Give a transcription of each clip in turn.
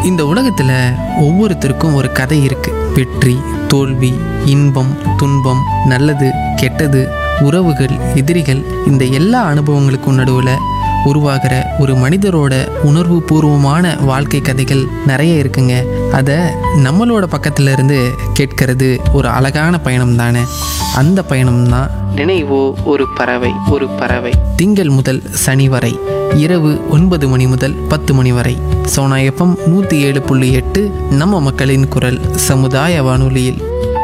இந்த உலகத்தில் ஒவ்வொருத்தருக்கும் ஒரு கதை இருக்கு வெற்றி தோல்வி இன்பம் துன்பம் நல்லது கெட்டது உறவுகள் எதிரிகள் இந்த எல்லா அனுபவங்களுக்கும் நடுவில் உருவாகிற ஒரு மனிதரோட உணர்வு பூர்வமான வாழ்க்கை கதைகள் நிறைய இருக்குங்க அதை நம்மளோட பக்கத்துல இருந்து கேட்கறது ஒரு அழகான பயணம் தானே அந்த பயணம் தான் நினைவோ ஒரு பறவை ஒரு பறவை திங்கள் முதல் சனி வரை இரவு ஒன்பது மணி முதல் பத்து மணி வரை சோனா எஃப்எம் நூற்றி ஏழு புள்ளி எட்டு நம்ம மக்களின் குரல் சமுதாய வானொலியில்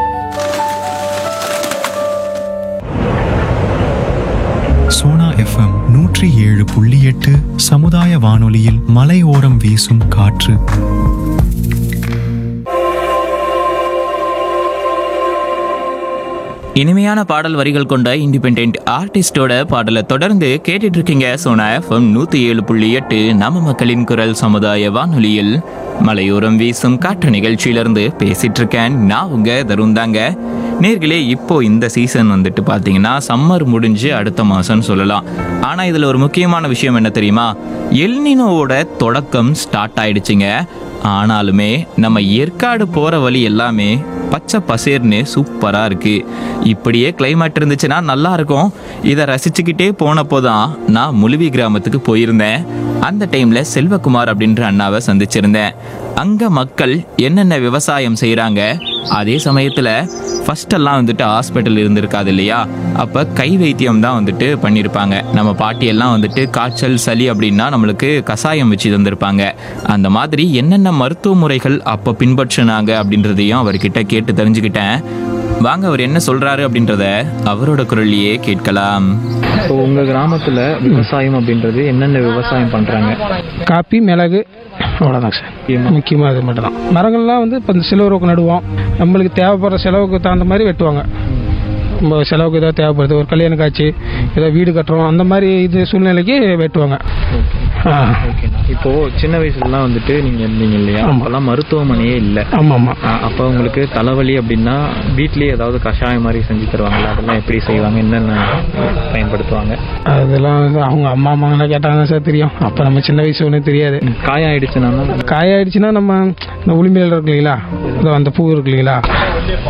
சோனா எஃப்எம் நூற்றி ஏழு புள்ளி எட்டு சமுதாய வானொலியில் மலையோரம் வீசும் காற்று இனிமையான பாடல் வரிகள் கொண்ட இண்டிபெண்ட் ஆர்டிஸ்டோட பாடலை தொடர்ந்து கேட்டுட்டு இருக்கீங்க சோனா எஃப்எம் நூத்தி ஏழு புள்ளி எட்டு நம்ம மக்களின் குரல் சமுதாய வானொலியில் மலையோரம் வீசும் காற்று நிகழ்ச்சியிலிருந்து பேசிட்டு இருக்கேன் நான் உங்க தருண் தாங்க நேர்களே இப்போ இந்த சீசன் வந்துட்டு பார்த்தீங்கன்னா சம்மர் முடிஞ்சு அடுத்த மாசம்னு சொல்லலாம் ஆனா இதுல ஒரு முக்கியமான விஷயம் என்ன தெரியுமா எல்னினோவோட தொடக்கம் ஸ்டார்ட் ஆயிடுச்சுங்க ஆனாலுமே நம்ம ஏற்காடு போற வழி எல்லாமே பச்சை பசேர்னு சூப்பரா இருக்கு இப்படியே கிளைமேட் இருந்துச்சுன்னா நல்லா இருக்கும் இதை ரசிச்சுக்கிட்டே போனப்போ தான் நான் முழுவி கிராமத்துக்கு போயிருந்தேன் அந்த டைம்ல செல்வகுமார் அப்படின்ற அண்ணாவை சந்திச்சிருந்தேன் அங்க மக்கள் என்னென்ன விவசாயம் செய்றாங்க அதே சமயத்துல ஃபர்ஸ்ட் எல்லாம் வந்துட்டு ஹாஸ்பிட்டல் இருந்திருக்காது இல்லையா அப்ப கை வைத்தியம் தான் வந்துட்டு பண்ணியிருப்பாங்க நம்ம பாட்டி எல்லாம் வந்துட்டு காய்ச்சல் சளி அப்படின்னா நம்மளுக்கு கசாயம் வச்சு தந்திருப்பாங்க அந்த மாதிரி என்னென்ன மருத்துவ முறைகள் அப்போ பின்பற்றினாங்க அப்படின்றதையும் அவர்கிட்ட கேட்டு தெரிஞ்சுக்கிட்டேன் வாங்க அவர் என்ன சொல்றாரு அப்படின்றத அவரோட குரல்லையே கேட்கலாம் இப்போ உங்கள் கிராமத்தில் விவசாயம் அப்படின்றது என்னென்ன விவசாயம் பண்ணுறாங்க காப்பி மிளகு அவ்வளோதாங்க சார் முக்கியமாக அது மட்டும் தான் மரங்கள்லாம் வந்து இப்போ இந்த சிலவருக்கு நடுவோம் நம்மளுக்கு தேவைப்படுற செலவுக்கு தகுந்த மாதிரி வெட்டுவாங்க நம்ம செலவுக்கு ஏதாவது தேவைப்படுது ஒரு கல்யாண காட்சி ஏதோ வீடு கட்டுறோம் அந்த மாதிரி இது சூழ்நிலைக்கு வெட்டுவாங்க ஆ ஓகேண்ணா இப்போ சின்ன வயசுலலாம் வந்துட்டு நீங்கள் இருந்தீங்க இல்லையா ஆமா. அப்போல்லாம் மருத்துவமனையே இல்லை ஆமாம் ஆமாம் அப்போ உங்களுக்கு தலைவலி அப்படின்னா வீட்லயே ஏதாவது கஷாயம் மாதிரி செஞ்சு தருவாங்களா அதெல்லாம் எப்படி செய்வாங்க என்னென்ன பயன்படுத்துவாங்க அதெல்லாம் வந்து அவங்க அம்மா அம்மாங்களாம் கேட்டாங்க சார் தெரியும் அப்போ நம்ம சின்ன வயசு ஒன்றும் தெரியாது காயம் ஆயிடுச்சுன்னா காயாயிடுச்சுன்னா நம்ம இந்த உளிமையில் இருக்கு இல்லைங்களா இதோ அந்த பூ இருக்கு இல்லைங்களா